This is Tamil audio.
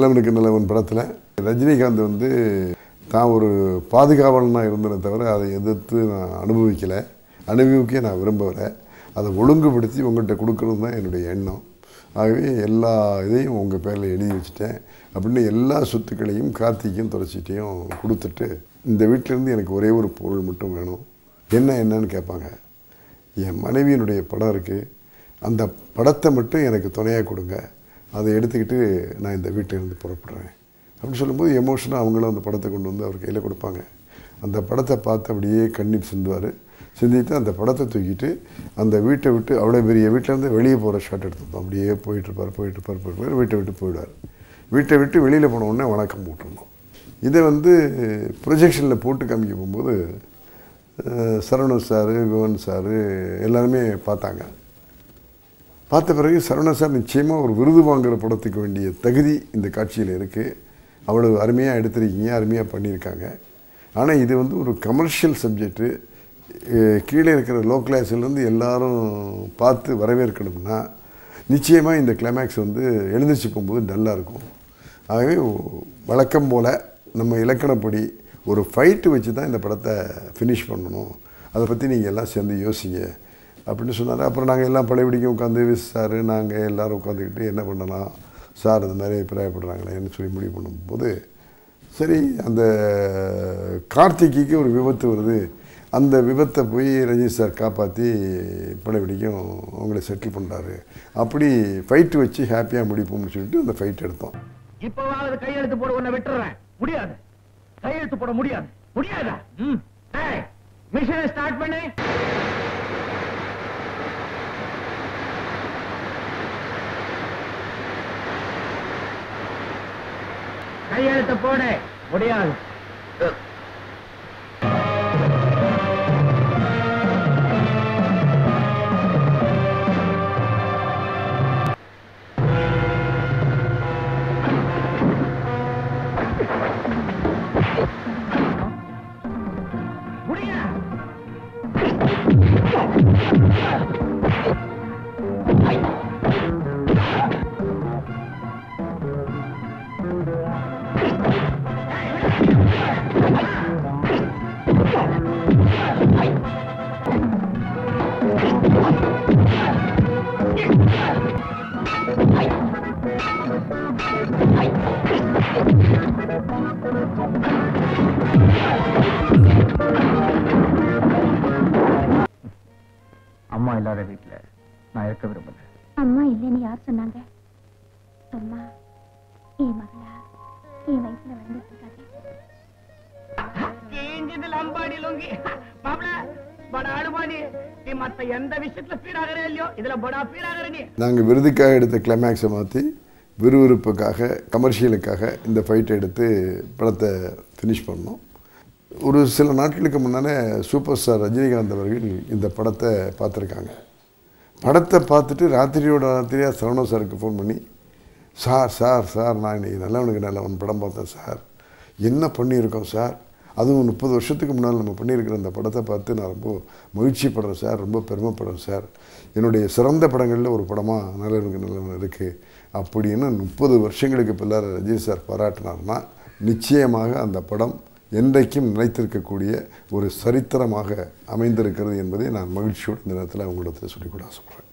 நல்லவனுக்கு நல்லவன் படத்தில் ரஜினிகாந்த் வந்து தான் ஒரு பாதுகாவலனாக இருந்தனே தவிர அதை எதிர்த்து நான் அனுபவிக்கலை அனுபவிக்க நான் விரும்பலை அதை ஒழுங்குபடுத்தி உங்கள்கிட்ட கொடுக்கறது தான் என்னுடைய எண்ணம் ஆகவே எல்லா இதையும் உங்கள் பேரில் எழுதி வச்சுட்டேன் அப்படின்னு எல்லா சொத்துக்களையும் கார்த்திக்கும் துளசிட்டையும் கொடுத்துட்டு இந்த வீட்டிலேருந்து எனக்கு ஒரே ஒரு பொருள் மட்டும் வேணும் என்ன என்னன்னு கேட்பாங்க என் மனைவியினுடைய படம் இருக்குது அந்த படத்தை மட்டும் எனக்கு துணையாக கொடுங்க அதை எடுத்துக்கிட்டு நான் இந்த வீட்டிலேருந்து புறப்படுறேன் அப்படின்னு சொல்லும்போது எமோஷனாக அவங்களும் அந்த படத்தை கொண்டு வந்து அவர் கையில் கொடுப்பாங்க அந்த படத்தை பார்த்து அப்படியே கண்ணீர் சிந்துவார் சிந்திட்டு அந்த படத்தை தூக்கிட்டு அந்த வீட்டை விட்டு அவ்வளோ பெரிய வீட்டிலேருந்து வெளியே போகிற ஷாட் எடுத்துருந்தோம் அப்படியே போயிட்டுருப்பார் போயிட்டுருப்பார் போயிட்டு வீட்டை விட்டு போயிடுவார் வீட்டை விட்டு வெளியில் போன உடனே வணக்கம் போட்டிருந்தோம் இதை வந்து ப்ரொஜெக்ஷனில் போட்டு காமிக்க போகும்போது அஹ், சரவணன் சாரு குவன் சாரு எல்லாருமே பார்த்தாங்க பார்த்த பிறகு சரவணன் சார் நிச்சயமாக ஒரு விருது வாங்குகிற படத்துக்கு வேண்டிய தகுதி இந்த காட்சியில் இருக்குது அவ்வளவு அருமையாக எடுத்திருக்கீங்க அருமையாக பண்ணியிருக்காங்க ஆனால் இது வந்து ஒரு கமர்ஷியல் சப்ஜெக்ட்டு கீழே இருக்கிற லோ கிளாஸ்லேருந்து எல்லாரும் பார்த்து வரவேற்கணும்னா நிச்சயமாக இந்த கிளைமேக்ஸ் வந்து எழுந்திரிச்சு போகும்போது நல்லா இருக்கும் ஆகவே வழக்கம் போல் நம்ம இலக்கணப்படி ஒரு ஃபைட்டு வச்சு தான் இந்த படத்தை ஃபினிஷ் பண்ணணும் அதை பற்றி நீங்கள் எல்லாம் சேர்ந்து யோசிங்க அப்படின்னு சொன்னார் அப்புறம் நாங்கள் எல்லாம் பழையபடிக்கும் உட்காந்து சார் நாங்கள் எல்லோரும் உட்காந்துக்கிட்டு என்ன பண்ணலாம் சார் இந்த மாதிரி அபிப்பிராயப்படுறாங்களேன்னு சொல்லி முடிவு பண்ணும்போது சரி அந்த கார்த்திகைக்கு ஒரு விபத்து வருது அந்த விபத்தை போய் ரஜினி சார் காப்பாற்றி பழையபடிக்கும் அவங்கள செட்டில் பண்ணுறாரு அப்படி ஃபைட்டு வச்சு ஹாப்பியாக முடிப்போம்னு சொல்லிட்டு அந்த ஃபைட் எடுத்தோம் இப்பவாவது கையெழுத்து போட உன்னை விட்டுறேன் முடியாது கையெழுத்து போட முடியாது முடியாதா ம் ஏய் மிஷனை ஸ்டார்ட் பண்ணு கையெழுத்து போடு முடியாது முடியா அம்மா இல்லாத வீட்டுல நான் இருக்க விரும்பல அம்மா இல்லைன்னு யார் சொன்னாங்க அம்மா என் மகளா என் வயசுல வந்துட்டு இருக்காங்க கிழிஞ்சது லம்பாடி லொங்கி மாப்பிள படா அனுமானி நீ மத்த எந்த விஷயத்துல ஃபீல் ஆகுறே இல்லையோ இதுல படா ஃபீல் ஆகுற நீ நாங்கள் விருதுக்காக எடுத்த கிளைமேக்ஸை மாற்றி விறுவிறுப்புக்காக கமர்ஷியலுக்காக இந்த ஃபைட்டை எடுத்து படத்தை ஃபினிஷ் பண்ணோம் ஒரு சில நாட்களுக்கு முன்னாலே சூப்பர் ஸ்டார் ரஜினிகாந்த் அவர்கள் இந்த படத்தை பார்த்துருக்காங்க படத்தை பார்த்துட்டு ராத்திரியோட ராத்திரியாக சரவண சாருக்கு ஃபோன் பண்ணி சார் சார் சார் நான் இன்னைக்கு நல்லவனுக்கு நல்லவன் படம் பார்த்தேன் சார் என்ன பண்ணியிருக்கோம் சார் அதுவும் முப்பது வருஷத்துக்கு முன்னால் நம்ம பண்ணியிருக்கிற அந்த படத்தை பார்த்து நான் ரொம்ப மகிழ்ச்சிப்படுறேன் சார் ரொம்ப பெருமைப்படுறேன் சார் என்னுடைய சிறந்த படங்களில் ஒரு படமாக நல்லவனுக்கு நல்லவன் இருக்குது அப்படின்னு முப்பது வருஷங்களுக்கு பிள்ளார ரஜினி சார் பாராட்டினார்னா நிச்சயமாக அந்த படம் என்றைக்கும் நிலைத்திருக்கக்கூடிய ஒரு சரித்திரமாக அமைந்திருக்கிறது என்பதை நான் மகிழ்ச்சியோடு இந்த நேரத்தில் உங்களிடத்தில் சொல்லிக்கூட ஆசைப்படுறேன்